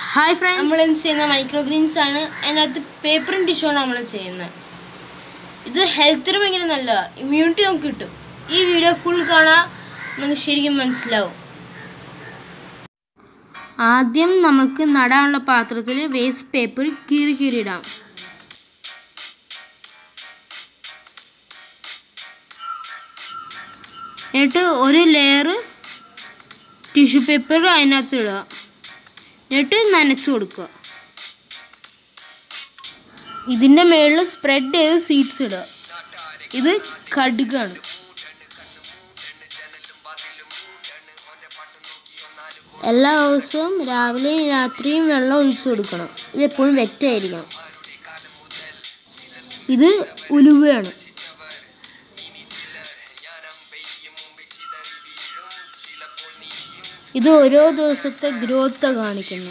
hi friends നമ്മൾ ചെയ്യുന്ന micro Green's ആണ് അതിനകത്ത് പേപ്പറും ടിഷ്യൂണ് നമ്മൾ ചെയ്യുന്നത് ഇത് ഹെൽത്തിനും ഭയങ്കര നല്ല ഇമ്മ്യൂണിറ്റി നമുക്ക് കിട്ടും ഈ വീഡിയോ ഫുൾ കാണാൻ നിങ്ങൾക്ക് ശരിക്കും മനസ്സിലാവും ആദ്യം നമുക്ക് നടാനുള്ള പാത്രത്തിൽ വേസ്റ്റ് പേപ്പർ കീറി കീറിയിടാം എന്നിട്ട് ഒരു ലെയർ ടിഷ്യൂ പേപ്പർ അതിനകത്ത് ഇടുക എന്നിട്ട് നനച്ചു കൊടുക്കുക ഇതിൻ്റെ മുകളിൽ സ്പ്രെഡ് ചെയ്ത് സീഡ്സ് ഇടുക ഇത് കടുകാണ് എല്ലാ ദിവസവും രാവിലെയും രാത്രിയും വെള്ളം ഒഴിച്ചു കൊടുക്കണം ഇത് എപ്പോഴും വെറ്റായിരിക്കണം ഇത് ഉലുവയാണ് ഇത് ഓരോ ദിവസത്തെ ഗ്രോത്ത് കാണിക്കുന്നു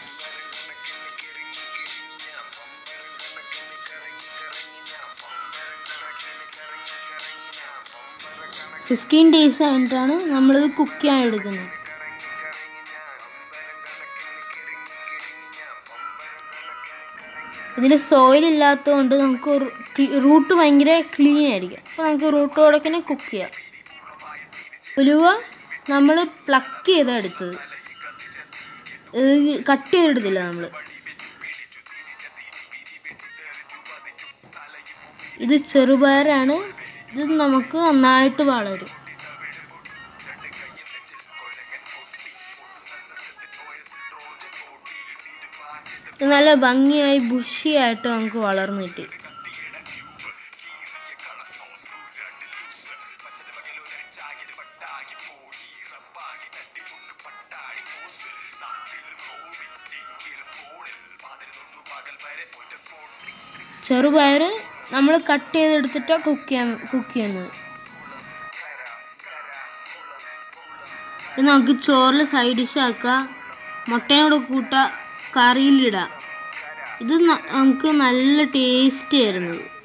ഫിഫ്റ്റീൻ ഡേയ്സ് കഴിഞ്ഞിട്ടാണ് നമ്മളിത് കുക്ക് ചെയ്യാൻ എടുക്കുന്നത് ഇതിൽ സോയിൽ ഇല്ലാത്തതുകൊണ്ട് നമുക്ക് റൂട്ട് ഭയങ്കര ക്ലീൻ ആയിരിക്കും അപ്പോൾ നമുക്ക് റൂട്ടോടെ തന്നെ കുക്ക് ചെയ്യാം ഉലുവ നമ്മൾ പ്ലക്ക് ചെയ്താ എടുത്തത് കട്ട് ചെയ്തെടുത്തില്ല നമ്മൾ ഇത് ചെറുപയറാണ് ഇത് നമുക്ക് നന്നായിട്ട് വളരും ഇത് നല്ല ഭംഗിയായി ബുഷിയായിട്ട് നമുക്ക് വളർന്നു കിട്ടി ചെറുപയർ നമ്മൾ കട്ട് ചെയ്തെടുത്തിട്ടാണ് കുക്ക് ചെയ്യാൻ കുക്ക് ചെയ്യുന്നത് ഇത് നമുക്ക് ചോറിൽ സൈഡ് ഡിഷ് ആക്കാം മുട്ടയോട് കൂട്ട കറിയിലിടാം ഇത് ന- നമുക്ക് നല്ല ടേസ്റ്റ് ആയിരുന്നത്